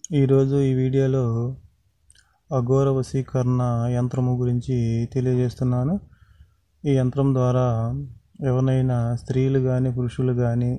ఈరోజు ఈ వీడియోలో అఘోర వశీకరణ యంత్రము గురించి తెలియజేస్తున్నాను ఈ యంత్రం ద్వారా ఎవరినైనా స్త్రీలు కానీ పురుషులు కానీ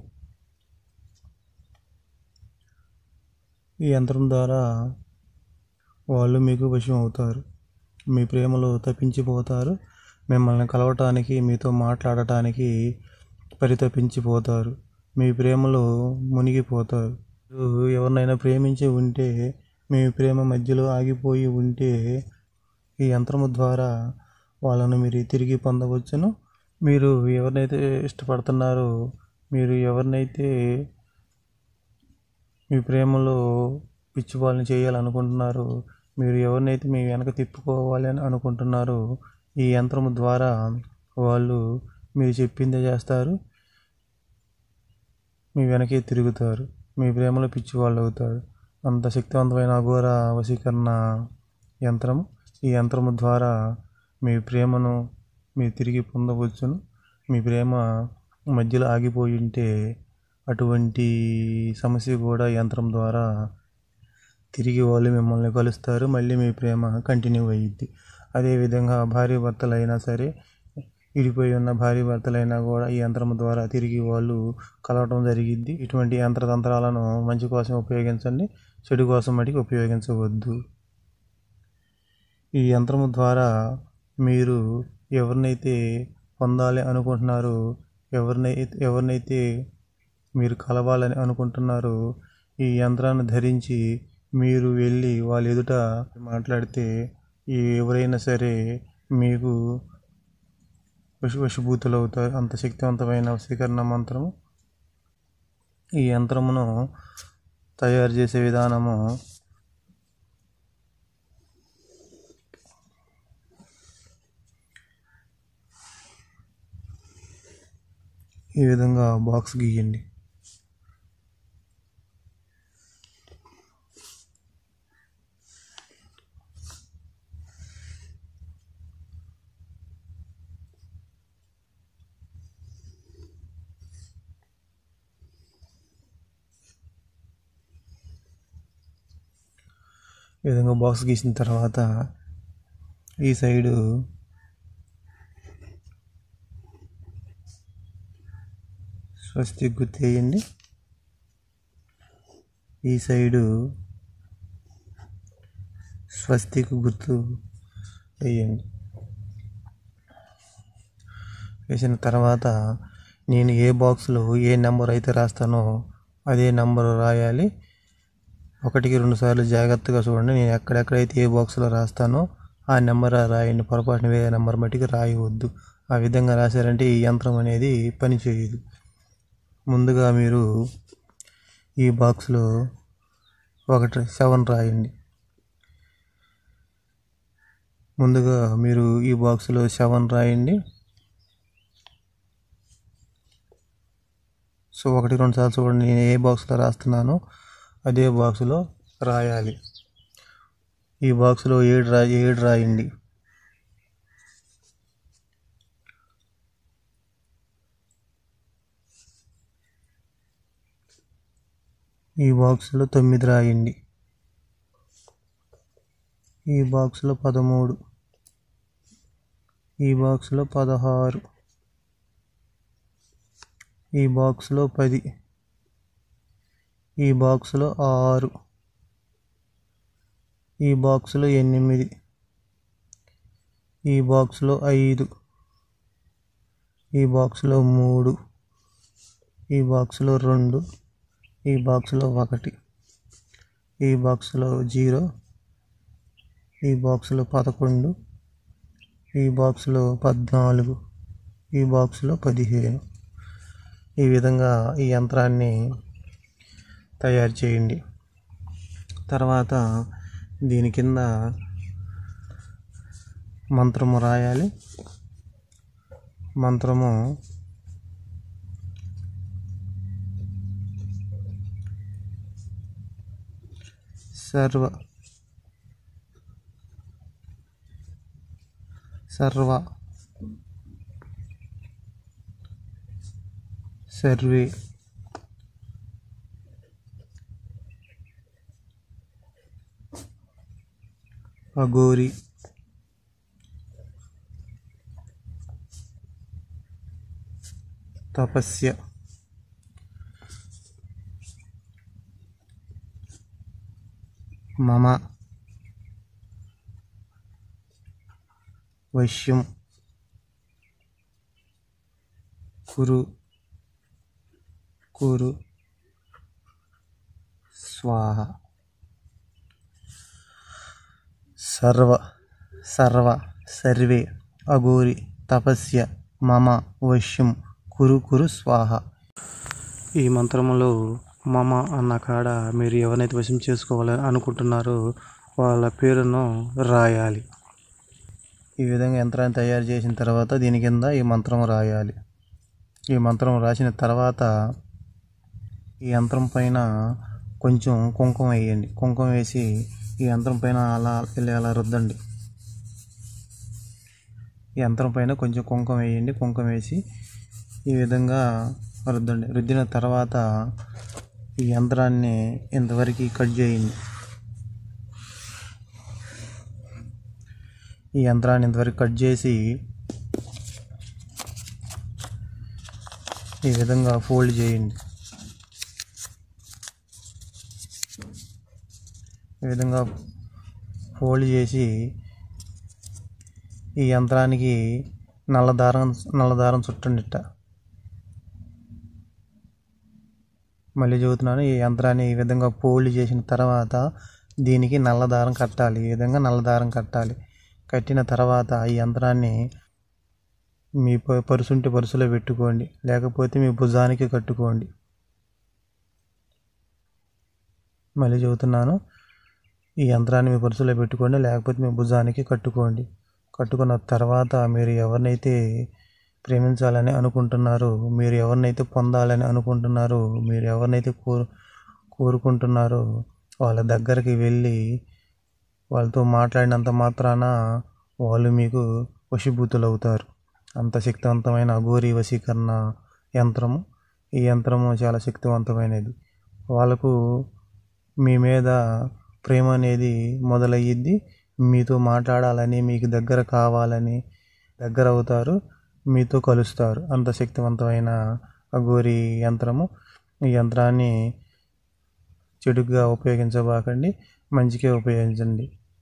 ఈ యంత్రం ద్వారా వాళ్ళు మీకు వశం అవుతారు మీ ప్రేమలో తప్పించిపోతారు మిమ్మల్ని కలవటానికి మీతో మాట్లాడటానికి పరితపించిపోతారు మీ ప్రేమలో మునిగిపోతారు మీరు ఎవరినైనా ప్రేమించి ఉంటే మీ ప్రేమ మధ్యలో ఆగిపోయి ఉంటే ఈ యంత్రము ద్వారా వాళ్ళను మీరు తిరిగి పొందవచ్చును మీరు ఎవరినైతే ఇష్టపడుతున్నారో మీరు ఎవరినైతే మీ ప్రేమలో పిచ్చి వాళ్ళని చేయాలనుకుంటున్నారో మీరు ఎవరినైతే మీ వెనక తిప్పుకోవాలి అని అనుకుంటున్నారో ఈ యంత్రము ద్వారా వాళ్ళు మీరు చెప్పిందే చేస్తారు మీ వెనకే తిరుగుతారు మీ ప్రేమలో పిచ్చి వాళ్ళు అవుతారు అంత శక్తివంతమైన అఘోర వశీకరణ యంత్రం ఈ యంత్రము ద్వారా మీ ప్రేమను మీరు తిరిగి పొందవచ్చును మీ ప్రేమ మధ్యలో ఆగిపోయి ఉంటే అటువంటి సమస్య కూడా యంత్రం ద్వారా తిరిగి వాళ్ళు మిమ్మల్ని కలుస్తారు మళ్ళీ మీ ప్రేమ కంటిన్యూ అయ్యిద్ది అదేవిధంగా భార్య భర్తలైనా సరే విడిపోయి ఉన్న భార్య భర్తలైనా కూడా ఈ యంత్రం ద్వారా తిరిగి వాళ్ళు కలవటం జరిగిద్ది ఇటువంటి యంత్రతంత్రాలను మంచి కోసం ఉపయోగించండి చెడు కోసం మటుకు ఉపయోగించవద్దు ఈ యంత్రము ద్వారా మీరు ఎవరినైతే పొందాలి అనుకుంటున్నారో ఎవరినైతే ఎవరినైతే మీరు కలవాలని అనుకుంటున్నారో ఈ యంత్రాన్ని ధరించి మీరు వెళ్ళి వాళ్ళ ఎదుట మాట్లాడితే ఎవరైనా సరే మీకు వశ వశభూతులు అవుతారు అంత శక్తివంతమైన వశీకరణ మంత్రము ఈ యంత్రమును తయారు చేసే విధానము ఈ విధంగా బాక్స్ గీయండి ఈ విధంగా బాక్స్ గీసిన తర్వాత ఈ సైడు స్వస్తిక్ గుర్తు వేయండి ఈ సైడు స్వస్తిక్ గుర్తు వేయండి వేసిన తర్వాత నేను ఏ బాక్స్లో ఏ నెంబర్ అయితే రాస్తానో అదే నెంబర్ రాయాలి ఒకటికి రెండు సార్లు జాగ్రత్తగా చూడండి నేను ఎక్కడెక్కడైతే ఏ బాక్స్లో రాస్తానో ఆ నెంబర్ రాయండి పొరపాటున వేరే నెంబర్ మట్టికి రాయవద్దు ఆ విధంగా రాశారంటే ఈ యంత్రం అనేది పనిచేయదు ముందుగా మీరు ఈ బాక్స్లో ఒకటి సెవెన్ రాయండి ముందుగా మీరు ఈ బాక్స్లో సెవెన్ రాయండి సో ఒకటి రెండు సార్లు చూడండి నేను ఏ బాక్స్లో రాస్తున్నానో అదే బాక్స్లో రాయాలి ఈ బాక్స్లో ఏడు రా ఏడు రాయండి ఈ బాక్స్లో తొమ్మిది రాయండి ఈ బాక్స్లో పదమూడు ఈ బాక్స్లో పదహారు ఈ బాక్స్లో పది ఈ బాక్స్లో ఆరు ఈ బాక్స్లో ఎనిమిది ఈ బాక్స్లో ఐదు ఈ బాక్స్లో మూడు ఈ బాక్స్లో రెండు ఈ బాక్స్లో ఒకటి ఈ బాక్స్లో జీరో ఈ బాక్స్లో పదకొండు ఈ బాక్స్లో పద్నాలుగు ఈ బాక్స్లో పదిహేను ఈ విధంగా ఈ యంత్రాన్ని తయారు చేయండి తర్వాత దీని కింద మంత్రము రాయాలి మంత్రము సర్వ సర్వ సర్వే అఘోరి తపస్య మమ వైశ్యం కురు కురు స్వాహ సర్వ సర్వ సర్వే అఘోరి తపస్య మమ వశ్యం కురు కురు స్వాహ ఈ మంత్రములో మమ అన్న కాడ మీరు ఎవరినైతే వశం చేసుకోవాలని అనుకుంటున్నారో వాళ్ళ పేరును రాయాలి ఈ విధంగా యంత్రాన్ని తయారు చేసిన తర్వాత దీని కింద ఈ మంత్రం రాయాలి ఈ మంత్రం రాసిన తర్వాత ఈ యంత్రం పైన కొంచెం కుంకుమ వేయండి కుంకుమ వేసి ఈ యంత్రం పైన అలా వెళ్ళి అలా రుద్దండి ఈ యంత్రం పైన కొంచెం కుంకుమ వేయండి కుంకుమ వేసి ఈ విధంగా రుద్దండి రుద్దిన తర్వాత ఈ యంత్రాన్ని ఇంతవరకు కట్ చేయండి ఈ యంత్రాన్ని ఇంతవరకు కట్ చేసి ఈ విధంగా ఫోల్డ్ చేయండి ఈ విధంగా ఫోల్డ్ చేసి ఈ యంత్రానికి నల్ల దారం నల్ల దారం చుట్టండి ఇట్ట మళ్ళీ చెబుతున్నాను ఈ యంత్రాన్ని ఈ విధంగా ఫోల్డ్ చేసిన తర్వాత దీనికి నల్ల దారం కట్టాలి ఈ విధంగా నల్ల దారం కట్టాలి కట్టిన తర్వాత ఈ యంత్రాన్ని మీ ప- పరుసుంటే పరుసులో పెట్టుకోండి లేకపోతే మీ భుజానికి కట్టుకోండి మళ్ళీ చెబుతున్నాను ఈ యంత్రాన్ని మీ పరుసులో పెట్టుకోండి లేకపోతే మీ భుజానికి కట్టుకోండి కట్టుకున్న తర్వాత మీరు ఎవరినైతే ప్రేమించాలని అనుకుంటున్నారో మీరు ఎవరినైతే పొందాలని అనుకుంటున్నారో మీరు ఎవరినైతే కోరు కోరుకుంటున్నారో వాళ్ళ దగ్గరికి వెళ్ళి వాళ్ళతో మాట్లాడినంత మాత్రాన వాళ్ళు మీకు వశీభూతులు అవుతారు అంత శక్తివంతమైన అఘోరి వశీకరణ యంత్రము ఈ యంత్రము చాలా శక్తివంతమైనది వాళ్ళకు మీ మీద ప్రేమ అనేది మొదలయ్యిద్ది మీతో మాట్లాడాలని మీకు దగ్గర కావాలని దగ్గర అవుతారు మీతో కలుస్తారు అంత శక్తివంతమైన అఘోరి యంత్రము ఈ యంత్రాన్ని చెడుగా ఉపయోగించబాకండి మంచిగా ఉపయోగించండి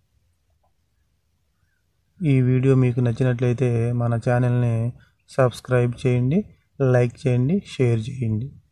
ఈ వీడియో మీకు నచ్చినట్లయితే మన ఛానల్ని సబ్స్క్రైబ్ చేయండి లైక్ చేయండి షేర్ చేయండి